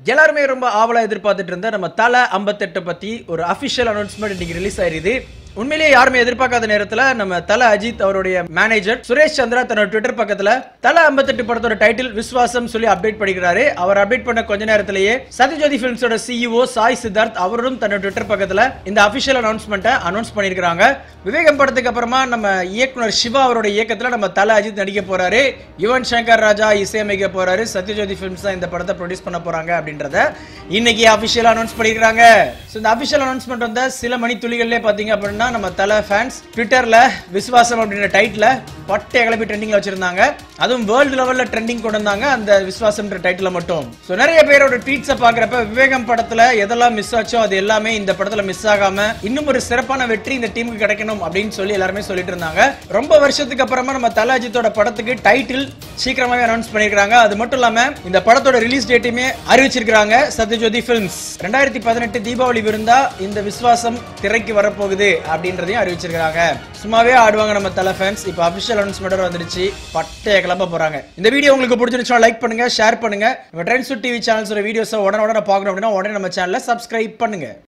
எல்லாருமே ரொம்ப ஆவலா எதிர்பார்த்துட்டு இருந்த நம்ம தலை ஐம்பத்தெட்டு பத்தி ஒரு அபிஷியல் அனௌன்ஸ்மெண்ட் இன்னைக்கு ரிலீஸ் ஆயிருது உண்மையிலேயே யாருமே எதிர்பார்க்காத நேரத்துல நம்ம தல அஜித் அவருடைய மேனேஜர் சுரேஷ் சந்திரா தன்னோட ட்விட்டர் பக்கத்துல தல ஐம்பத்தெட்டு படத்தோட டைட்டில் விஸ்வாசம் சொல்லி அப்டேட் பண்ணிக்கிறாரு அவர் அப்டேட் பண்ண கொஞ்ச நேரத்திலேயே சத்யஜோதி பிலிம்ஸோட சிஇஓ சாய் சித்தார்த் அவரும் தன்னோட ட்விட்டர் பக்கத்துல இந்த அபிஷியல் அனௌன்ஸ்மெண்ட்டை அனௌன்ஸ் பண்ணியிருக்காங்க விவேகம் படத்துக்கு அப்புறமா நம்ம இயக்குனர் சிவா அவரோட இயக்கத்துல நம்ம தல அஜித் நடிக்க போறாரு யுவன் சங்கர் ராஜா இசையமைக்க போறாரு சத்யஜோதி ஃபிலிம்ஸ் தான் இந்த படத்தை ப்ரொடியூஸ் பண்ண போறாங்க அப்படின்றத இன்னைக்கு அபிஷியல் அனௌன்ஸ் பண்ணிருக்காங்க ஸோ இந்த அபிஷியல் அனௌன்ஸ்மெண்ட் வந்த சில மணி துளிகள்லேயே பார்த்தீங்க அப்படின்னா நம்ம தல ஃபேன்ஸ் ட்விட்டர்ல விஸ்வாசம் அப்படின்ற டைட்டில் பட்டை கிளப்பி ட்ரெண்டிங்ல வச்சிருந்தாங்க அதுவும் வேர்ல்டு லெவல்ல ட்ரெண்டிங் கொண்டு வந்தாங்க அந்த விஸ்வாசம்ன்ற டைட்டில் மட்டும் ஸோ நிறைய பேரோட ட்வீட்ஸை பார்க்குறப்ப விவேகம் படத்துல எதெல்லாம் மிஸ் ஆச்சோ அது எல்லாமே இந்த படத்துல மிஸ் ஆகாம இன்னும் ஒரு சிறப்பான வெற்றி இந்த டீமுக்கு கிடைக்கணும் அப்படின்னு சொல்லி எல்லாருமே சொல்லிட்டு இருந்தாங்க ரொம்ப வருஷத்துக்கு அப்புறமா நம்ம தல அஜித்தோட படத்துக்கு டைட்டில் சீக்கிரமாவே அனௌன்ஸ் பண்ணிருக்காங்க அது மட்டும் இல்லாம இந்த படத்தோட ரிலீஸ் டேட்டையுமே அறிவிச்சிருக்காங்க சத்யஜோதி ஃபிலிம்ஸ் ரெண்டாயிரத்தி பதினெட்டு தீபாவளி விருந்தா இந்த விஸ்வாசம் திரைக்கு வரப்போகுது அப்படின்றதையும் அறிவிச்சிருக்காங்க சும்மாவே ஆடுவாங்க நம்ம தல ஃபேன்ஸ் இப்போ அபிஷியல் அனௌன்ஸ்மெண்ட் வந்துருச்சு பட்டைய கிளப்ப போறாங்க இந்த வீடியோ உங்களுக்கு பிடிச்சிருந்துச்சுன்னா லைக் பண்ணுங்க ஷேர் பண்ணுங்க நம்ம ட்ரெண்ட்ஸ் டிவி சேனல்ஸோட வீடியோஸை உடனே உடனே பார்க்கணும் அப்படின்னா உடனே நம்ம சேனலை சப்ஸ்கிரைப் பண்ணுங்க